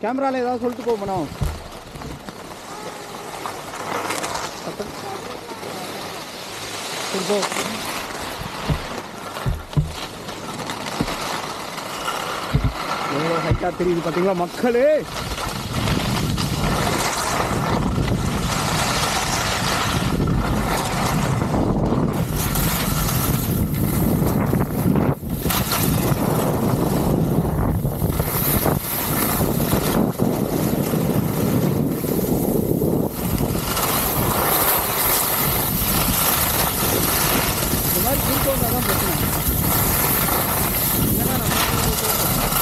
கேமரால ஏதாவது சொல்லிட்டு போ மனோ சரி போ எவ்வளோ ஹைட்டாக தெரியுது பார்த்தீங்களா மக்களே இந்த மாதிரி குறுக்க வந்தால் தான் பிரச்சனை இல்லைன்னா நம்ம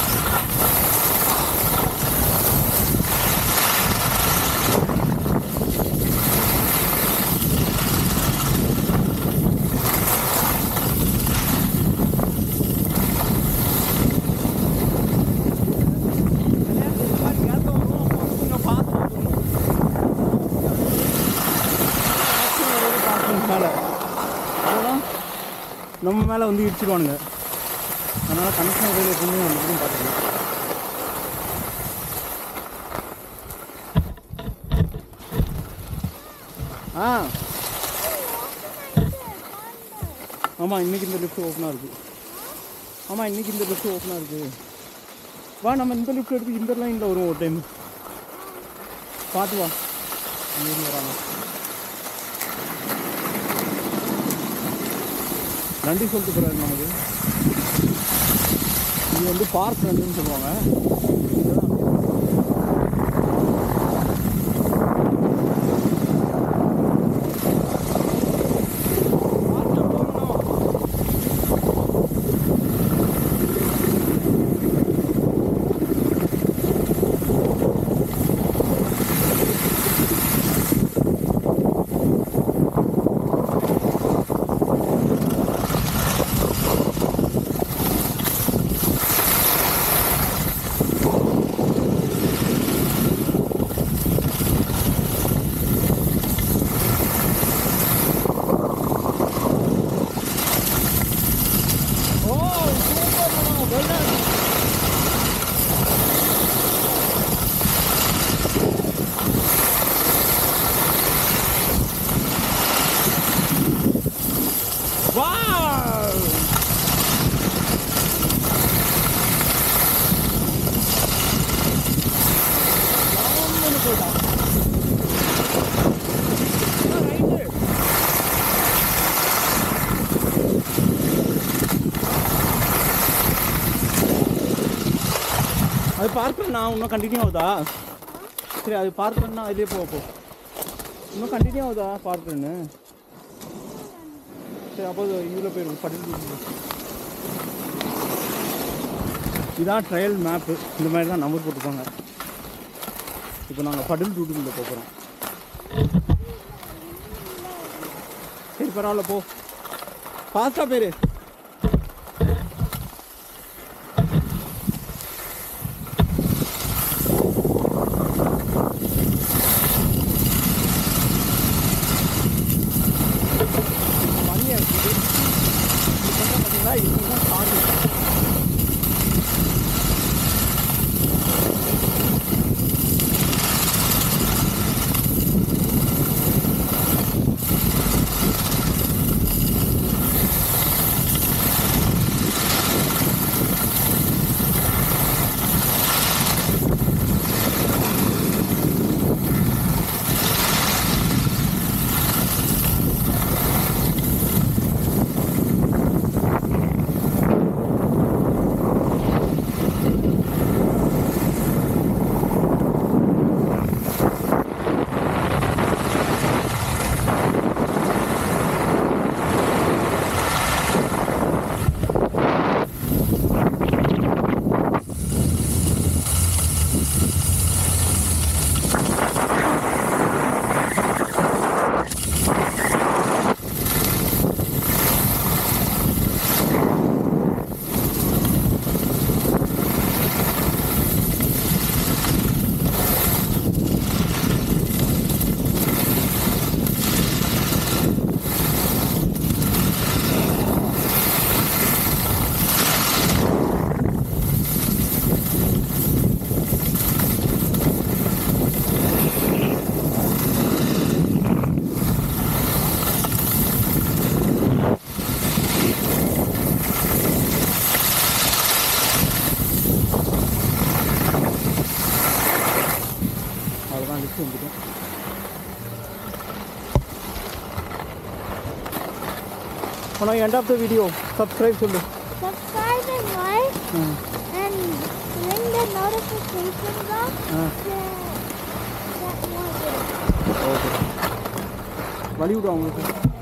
மேலே நம்ம மேலே வந்து இடிச்சிடுவானுங்க அதனால் கனெக்ஷன் ரயில் எப்பவுமே வந்துட்டு பார்த்துக்கணும் ஆ ஆமாம் இன்னைக்கு இந்த லிஃப்ட் ஓப்பனாக இருக்குது ஆமாம் இன்னைக்கு இந்த லிஃப்ட் ஓப்பனாக இருக்குது வா நம்ம இந்த லிஃப்ட் எடுத்து இந்த லைனில் வரும் ஒரு டைம் பார்த்து வா அங்கேருந்து வராங்க நன்றி சொல்லிட்டு போகிறாரு நமக்கு இது வந்து பார்க் நன்றின்னு சொல்லுவாங்க இதுதான் பார்க்ல போகணும். Oh super Mano well done wow லவன்னு போயிட்டான் ரைட்டு அது பார்க் பண்ணா இன்னும் கண்டினியூ ஆகுதா சரி அது பார்க் பண்ணா அதிலே போ போ இன்னும் கண்டினியூ ஆகுதா பார்க் பண்ணு சரி அப்போ இதில் போயிருக்கு பட்டு இதான் ட்ரையல் மேப்பு இந்த மாதிரி தான் நம்பர் போட்டுருப்பாங்க இப்போ நாங்கள் படல் டூட்டுக்குள்ளே போகிறோம் சரி பரவாயில்ல போ ஃபாஸ்ட்டாக பேர் மணி இருக்குது இப்போ வந்து பார்த்தீங்கன்னா இதுதான் தாண்டி வந்துட்டோம் ஆனால் end of the video subscribe சொல்லு Subscribe and like ம் and ring the notification bell ah to get more videos. Okay வழி விடு அவங்களுக்கு